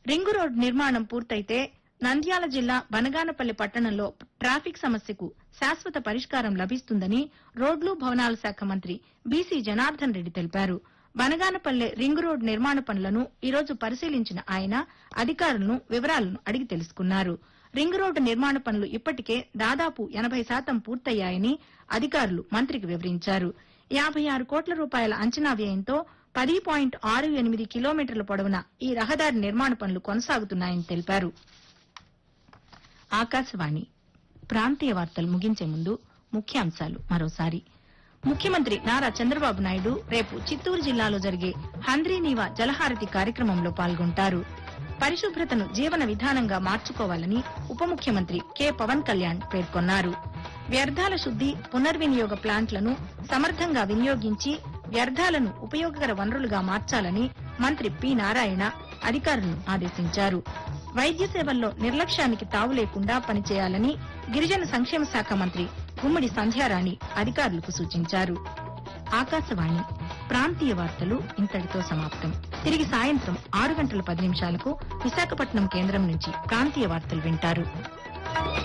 ring road నిర్మాణం పూర్తయితే నంద్యాల జిల్లా బనగానపల్లి పట్టణంలో ట్రాఫిక్ సమస్యకు శాశ్వత పరిష్కారం లభిస్తుందని రోడ్లు భవనాల శాఖ మంత్రి బీసీ జనార్దన్ రెడ్డి తెలిపారు బనగానపల్లె రింగు రోడ్ నిర్మాణ పనులను ఈరోజు పరిశీలించిన ఆయన అధికారులను వివరాలను అడిగి తెలుసుకున్నారు రింగ్ రోడ్డు నిర్మాణ పనులు ఇప్పటికే దాదాపు ఎనబై శాతం పూర్తయ్యాయని అధికారులు మంత్రికి వివరించారు యాబై ఆరు కోట్ల రూపాయల అంచనా వ్యయంతో పది పాయింట్ ఆరు ఎనిమిది కిలోమీటర్ల పొడవున ఈ రహదారి నిర్మాణ పనులు కొనసాగుతున్నాయని తెలిపారు ఆకాశవాణి ప్రాంతీయ వార్తలు ముగించే ముందు ముఖ్యాంశాలు మరోసారి ముఖ్యమంత్రి నారా చంద్రబాబు నాయుడు రేపు చిత్తూరు జిల్లాలో జరిగే హంద్రీనీవా జలహారతి కార్యక్రమంలో పాల్గొంటారు పరిశుభ్రతను జీవన విధానంగా మార్చుకోవాలని ఉప ముఖ్యమంత్రి కె పవన్ కళ్యాణ్ పేర్కొన్నారు వ్యర్థాల శుద్ది పునర్వినియోగ ప్లాంట్లను సమర్థంగా వినియోగించి వ్యర్థాలను ఉపయోగకర వనరులుగా మార్చాలని మంత్రి పి నారాయణ అధికారులను ఆదేశించారు వైద్య సేవల్లో నిర్లక్ష్యానికి తావు లేకుండా పనిచేయాలని గిరిజన సంక్షేమ శాఖ మంత్రి గుమ్మడి సంధ్యారాణి అధికారులకు సూచించారు ఆకాశవాణి ప్రాంతీయ వార్తలు ఇంతటితో సమాప్తం తిరిగి సాయంత్రం ఆరు గంటల పది నిమిషాలకు విశాఖపట్నం కేంద్రం నుంచి ప్రాంతీయ వార్తలు వింటారు